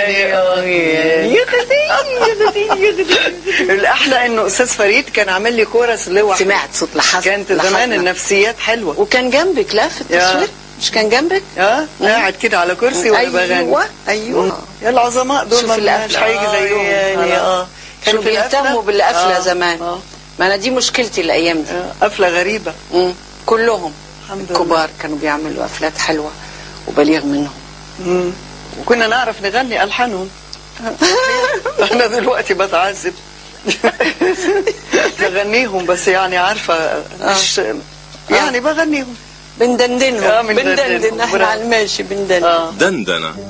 يعني آه. يا خدي يا خدي يا خدي الاحلى انه استاذ فريد كان عامل لي كورس لوحده سمعت صوت لحظة كانت زمان لحظنا. النفسيات حلوه وكان جنبك لا في يا. التصوير مش كان جنبك اه قاعد كده على كرسي وانا بغني ايوه ايوه يا العظماء دول شوف ما القفلة. مش هيجي آه، زيهم يعني اه كانوا شوف القفلة. بيهتموا بالقفله آه، زمان آه. ما انا دي مشكلتي الايام دي آه، قفله غريبه مم. كلهم الحمد لله. الكبار كانوا بيعملوا افلات حلوه وبليغ منهم مم. وكنا نعرف نغني الحانهم انا دلوقتي بتعذب بغنيهم بس يعني عارفه مش يعني بغنيهم بندندنهم آه، بندندنهم. بندندن احنا برافو. على الماشي بندندن اه دندنة